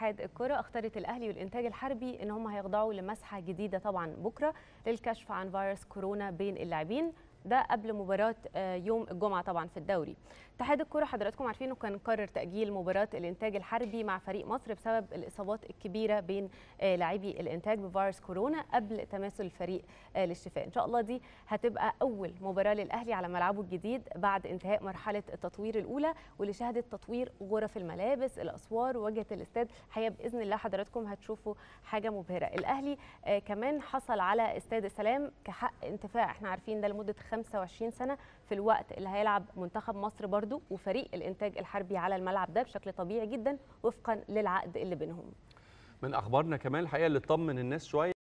اتحاد الكره اختارت الاهلي والانتاج الحربي ان هم هيخضعوا لمسحه جديده طبعا بكره للكشف عن فيروس كورونا بين اللاعبين ده قبل مباراه يوم الجمعه طبعا في الدوري اتحاد الكره حضراتكم عارفين انه كان قرر تاجيل مباراه الانتاج الحربي مع فريق مصر بسبب الاصابات الكبيره بين لاعبي الانتاج بفيروس كورونا قبل تماثل الفريق للشفاء ان شاء الله دي هتبقى اول مباراه للاهلي على ملعبه الجديد بعد انتهاء مرحله التطوير الاولى واللي شهدت تطوير غرف الملابس الاسوار وواجهه الاستاد الحقيقه باذن الله حضراتكم هتشوفوا حاجه مبهره الاهلي كمان حصل على استاد السلام كحق انتفاع احنا عارفين ده لمده 25 سنه في الوقت اللي هيلعب منتخب مصر برضو وفريق الانتاج الحربي على الملعب ده بشكل طبيعي جدا وفقا للعقد اللي بينهم من اخبارنا كمان الحقيقه اللي طمن الناس شويه